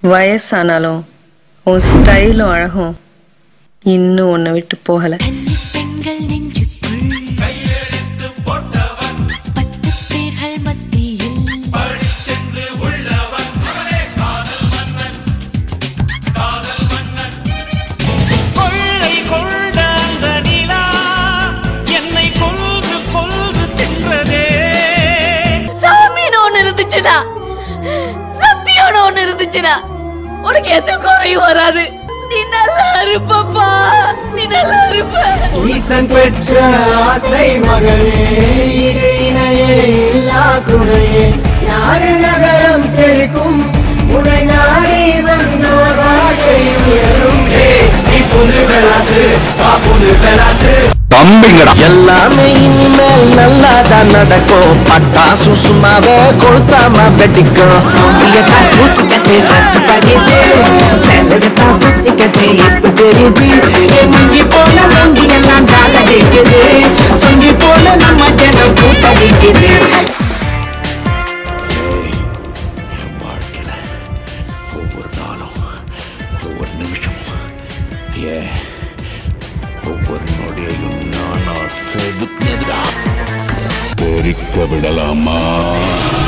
வயசானாலும் உன் ஸ்டைலும் அழகும் இன்னும் உன்னை விட்டு போகல கன்னி பெண்கள் நெஞ்சுக்குள் பத்து பேர்கள் மத்தியில் கொள்ளை கொண்ட அந்த நிலா என்னை கொல்கு கொல்கு தின்றதே சாமின்னு ஒண்ணு இருந்துச்சுடா சத்தியோட ஒண்ணு இருந்துச்சுடா உனக்கு எந்த குறையும் வராது நீ நல்லா இருப்பப்பா நீ நல்லா இருப்ப ஈசன் பெற்ற ஆசை மகளே இது இணையே இல்லா துணையே நாடு நகரம் செழிக்கும் உனை நாடி வந்தோர் வாழ்க்கை உயரும் நீ புது பெலாசு வா புது பெலாசு தம்பிங்கடா எல்லாமே இனிமேல் நல்லாதான் நடக்கும் பட்டாசு சும்மாவே கொளுத்தாம வெடிக்கும் நம்பியத்தான் தூக்கிக்கட்டு கஷ்டப்படுது செலவுதான் சுத்திக்கட்டு இப்ப தெரியுது எங்கி போன வங்கி எல்லாம் டாலடிக்குது சொங்கி போல நம்ம ஜனம் கூத்தடிக்குது என் வாழ்க்கையில ஒவ்வொரு நாளும் ஒவ்வொரு நிமிஷமும் ஏன் ஒவ்வொரு நொடியையும் நானா செதுக்கினதுடா பொறிக்க விடலாமா